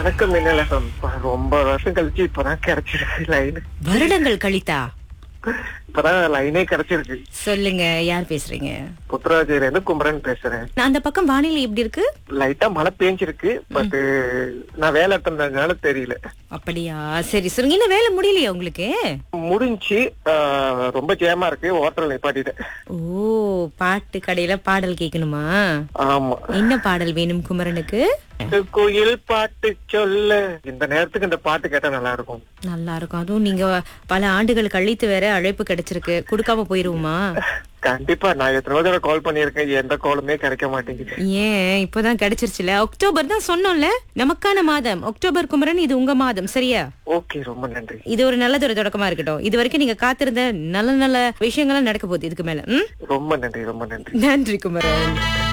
வணக்கம் மின்னலகம் ரொம்ப வருஷம் கழிச்சு இப்பதான் கிடைச்சிருக்கு லைன் வருடங்கள் கழித்தா இப்பதான் லைனே கிடைச்சிருக்கு சொல்லுங்க யார் பேசுறீங்க புத்ராஜில இருந்து குமரன் பேசுறேன் நான் அந்த பக்கம் வானிலை எப்படி இருக்கு லைட்டா மழை பேஞ்சிருக்கு பட் நான் வேலை இருந்ததுனால தெரியல அப்படியா சரி சொல்லுங்க இன்னும் வேலை முடியலையா உங்களுக்கு முடிஞ்சு ஆஹ், ரொம்ப ஜேமா இருக்கு ஹோட்டல் நிப்பாட்டிட்டேன் ஓ பாட்டு கடையில பாடல் கேட்கணுமா ஆமா என்ன பாடல் வேணும் குமரனுக்கு கோயில் பாட்டு சொல்ல இந்த நேரத்துக்கு இந்த பாட்டு கேட்டா நல்லா இருக்கும் நல்லா இருக்கும் அதுவும் நீங்க பல ஆண்டுகள் கழித்து வேற அழைப்பு கிடைச்சிருக்கு கொடுக்காம போயிருவோமா கண்டிப்பா நான் எத்தனை தடவை கால் பண்ணிருக்கேன் எந்த காலுமே கிடைக்க மாட்டேங்குது ஏன் இப்பதான் கிடைச்சிருச்சுல அக்டோபர் தான் சொன்னோம்ல நமக்கான மாதம் அக்டோபர் குமரன் இது உங்க மாதம் சரியா ஓகே ரொம்ப நன்றி இது ஒரு நல்லது ஒரு தொடக்கமா இருக்கட்டும் இது வரைக்கும் நீங்க காத்திருந்த நல்ல நல்ல விஷயங்கள்லாம் நடக்க போகுது இதுக்கு மேல ம்? ரொம்ப நன்றி ரொம்ப நன்றி நன்றி குமரன்